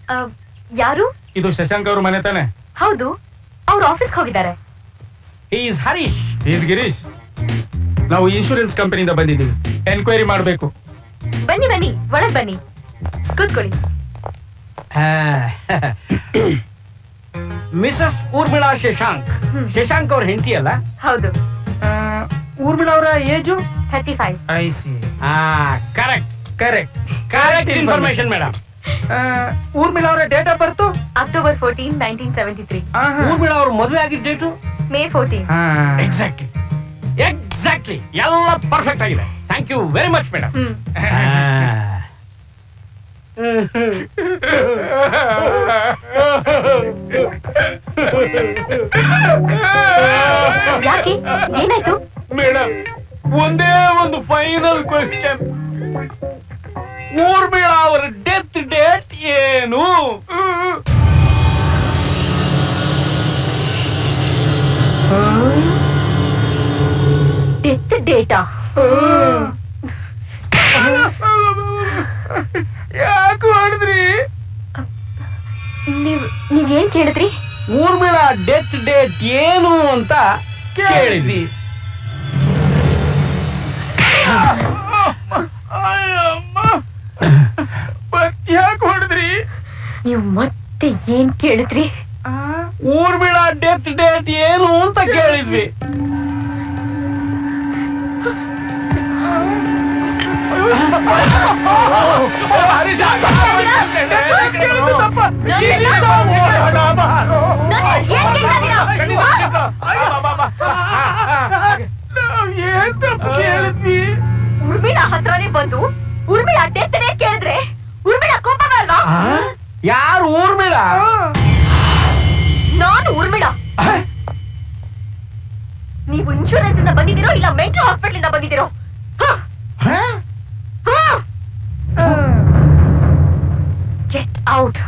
ಯಾರು ಇದು ಶಶಾಂಕ್ ಅವ್ರ ಮನೆ ತಾನೆ ಹೌದು ಅವ್ರು ಆಫೀಸ್ಗೆ ಹೋಗಿದ್ದಾರೆ ಈಸ್ ಹರೀಶ್ ಈಸ್ ಗಿರೀಶ್ ನಾವು ಇನ್ಶೂರೆನ್ಸ್ ಕಂಪನಿಯಿಂದ ಬಂದಿದ್ದೀವಿ ಎನ್ಕ್ವೈರಿ ಮಾಡಬೇಕು ಬನ್ನಿ ಬನ್ನಿ ಒಳಗ್ ಬನ್ನಿ ಕೂತ್ಕೊಳ್ಳಿ ಮಿಸಸ್ ಊರ್ಮಿಳಾ ಶಶಾಂಕ್ ಹ್ಮ್. ಶಶಾಂಕ್ ಅವ್ರ ಹೆಂಡತಿ ಅಲ್ಲ ಹೌದು ಊರ್ಮಿಳಾ ಅವರ age thirty five I see ಹಾ correct correct correct information madam Urmila ಅವರ date of birth October fourteen nineteen seventy three Urmila ಅವ್ರ ಮದುವೆ ಆಗಿದ್ದ date May fourteen exactly exactly ಎಲ್ಲ ಪರ್ಫೆಕ್ಟ್ ಆಗಿದೆ thank you very much madam hmm ಯಾಕೆ ಏನಾಯ್ತು ಮೇಡಮ್ ಒಂದೇ ಒಂದು ಫೈನಲ್ ಕ್ವೆಶ್ಚನ್ ಊರ್ಮಿಳಾ ಅವರ ಡೆತ್ ಡೇಟ್ ಏನು ಡೆತ್ ಡೇಟಾ ಯಾಕೆ ಮಾಡಿದ್ರಿ ನೀವ್ ನೀವ್ ಏನ್ ಕೇಳಿದ್ರಿ ಊರ್ಮಿಳಾ ಡೆತ್ ಡೇಟ್ ಏನು ಅಂತ ಕೇಳಿದ್ವಿ ಯಾಕೆ ಹೊಡೆದ್ರಿ ನೀವು ಮತ್ತೆ ಏನ್ ಕೇಳಿದ್ರಿ ಊರ್ಮಿಳಾ ಡೆತ್ ಡೇಟ್ ಏನು ಅಂತ ಕೇಳಿದ್ವಿ ಏನ್ ತಪ್ಪು ಕೇಳಿದ್ವಿ ಉರ್ಮಿಳಾ ಹತ್ರನೇ ಬಂದು ಉರ್ಮಿಳಾ ಡೆತ್ ಡೇಟ್ ಕೇಳಿದ್ರೆ ಉರ್ಮಿಳಾ ಕೋಪ ಅಲ್ವಾ ಯಾರು ಊರ್ಮಿಳಾ ನಾನು ಉರ್ಮಿಳಾ ನೀವು ಇನ್ಶೂರೆನ್ಸ್ ಇಂದ ಬಂದಿದ್ದೀರೋ ಇಲ್ಲ ಮೆಂಟಲ್ ಹಾಸ್ಪಿಟಲ್ ಇಂದ ಬಂದಿದ್ದೀರೋ ಗೆಟ್ ಔಟ್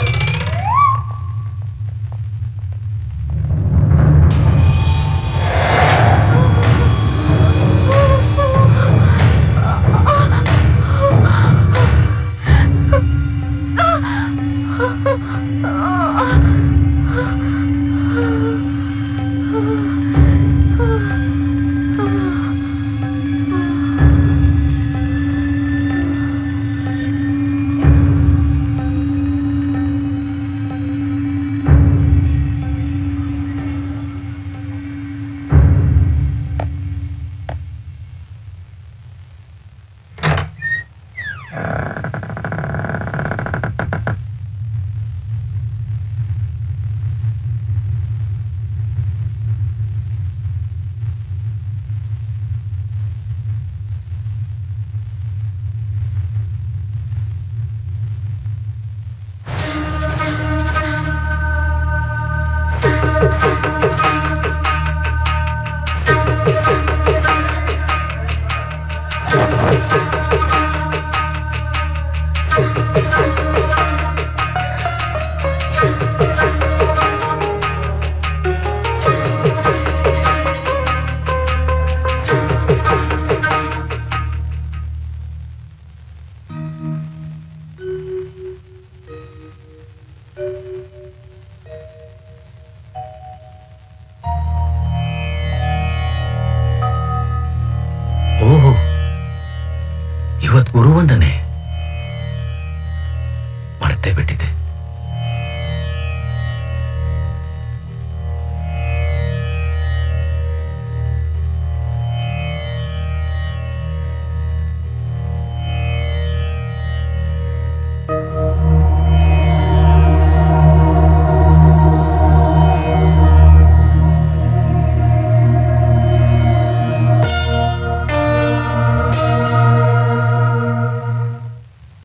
ಓಹೋ ಇವತ್ ಗುರುವಂದನೆ ಮರ್ತೇ ಬಿಟ್ಟಿದ್ದೆ